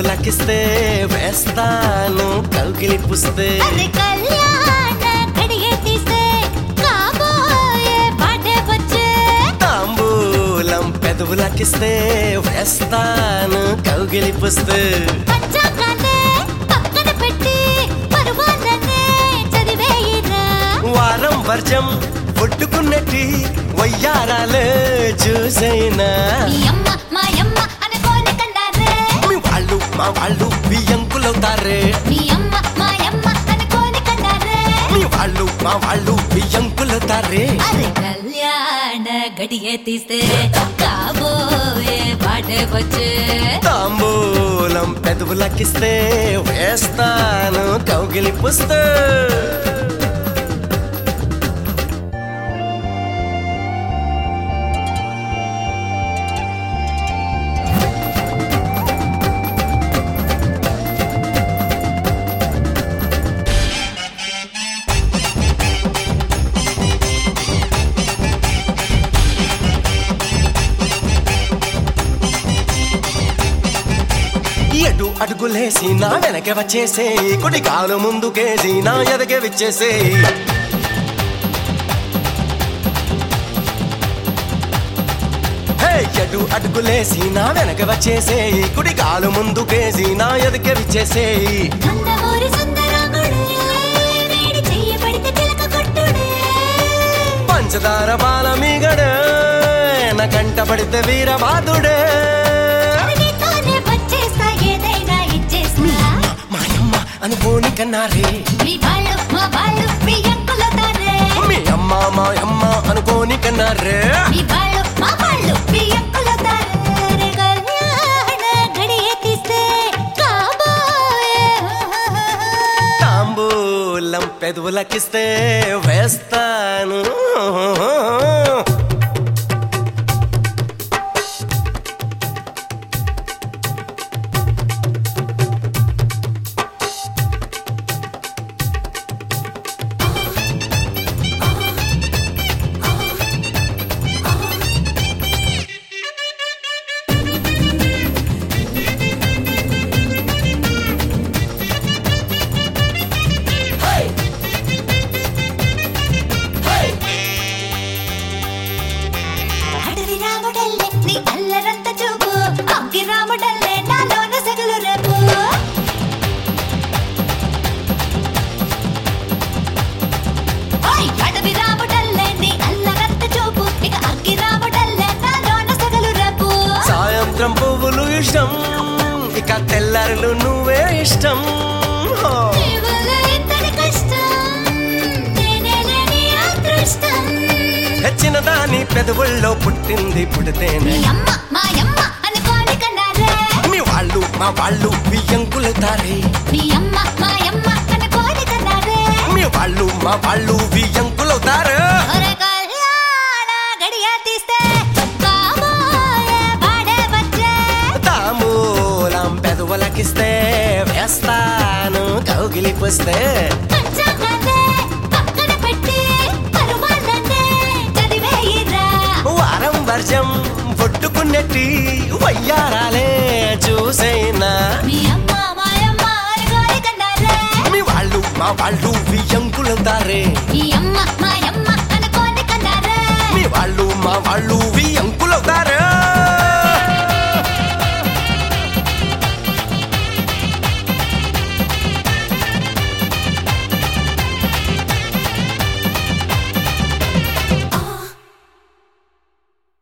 పెదవులకిస్తే వేస్తాను కౌకిలి పుస్తే అరే కళ్యాణ గడియ తీస్తే కాబోయే పాటే వచ్చే తాంబూలం పెదవులకిస్తే వేస్తాను కౌగిలి పుస్తే పంచాంగాలే పక్కన పెట్టి పరువాలనే చదివేయిరా వారం వర్జం కొట్టుకున్నట్టి వయ్యారాలే చూసైనా మీ అమ్మ మా అమ్మ అనుకోని కన్నారే మీ వాళ్ళు మా వాళ్ళు బియ్యంకులవుతారే మీ అమ్మ మా అమ్మ అనుకోని కన్నారే మీ వాళ్ళు మా వాళ్ళు బియ్యంకులవుతారే అరే కళ్యాణ గడియ తీస్తే కాబోయే పాటే వచ్చే తాంబూలం పెదవులకిస్తే వేస్తాను కౌగిలి పుస్తే ఎటు అడుగులేసి నా వెనక వచ్చేసే కుడి కాలు ముందుకేసి నా ఎదగే విచ్చేసే హే, ఎటు అడుగులేసి నా వెనక వచ్చేసే కుడి కాలు ముందుకేసి నా ఎదగే విచ్చేసే నందమూరి సుందరాముడే వేడి చెయ్యి పడితే చిలక కొట్టుడే పంచదార బాల మీగడే నా కంట పడితే వీరబాదుడే అరవితోనే వచ్చేస్తా ఏదైనా ఇచ్చేస్తా మాయమ్మ అనుకోని కన్నారే మీ వాళ్ళు మా వాళ్ళు మీ అంకులతారే మీ అమ్మ మా అమ్మ అనుకోని కన్నారే మీ వాళ్ళు మా వాళ్ళు మీ అంకులతారే కళ్యాణ గడియ తీస్తే కాబోయే తాంబూలం పెదవులకిస్తే వేస్తాను అడవి రాముడల్లే నీ అల్లరంత చూపు అగ్గి రాముడల్లే నాలోన సగలు రేపు ఓయ్ అడవి రాముడల్లే నీ అల్లరంత చూపు ఇక అగ్గి రాముడల్లే నాలోన సగలు రేపు సాయంత్రం పువ్వులు ఇష్టం ఇక తెల్లరులు నువ్వే ఇష్టం హో. నీ వల్ల ఇంతటి కష్టం నేనే లేని అదృష్టం తెచ్చిన దాని పెదవుల్లో పుట్టింది పుడితేనే మీ అమ్మ మా అమ్మ అనుకోని కన్నారే మీ వాళ్ళు మా వాళ్ళు బియ్యంకులుతారే మీ అమ్మ మా అమ్మ అనుకోని కన్నారే మీ వాళ్ళు మా వాళ్ళు బియ్యంకులవుతారు ఒరే కళ్యాణ గడియ తీస్తే కాబోయే పాడే వచ్చే తాంబూలం పెదవులకిస్తే వేస్తాను కౌగిలి పుస్తే పంచాంగాలే పక్కన పెట్టి పరువాలనే చదివేయిరా వారం వర్షం పొట్టుకున్నట్టి వయ్యారాలే చూసైనా మీ అమ్మ మా అమ్మ అనుకోని కన్నారే మీ వాళ్ళు మా వాళ్ళు బియ్యంకులుతారే మీ అమ్మ మా అమ్మ అనుకోని కన్నారే మీ వాళ్ళు మా వాళ్ళు బియ్యంకులవుతారు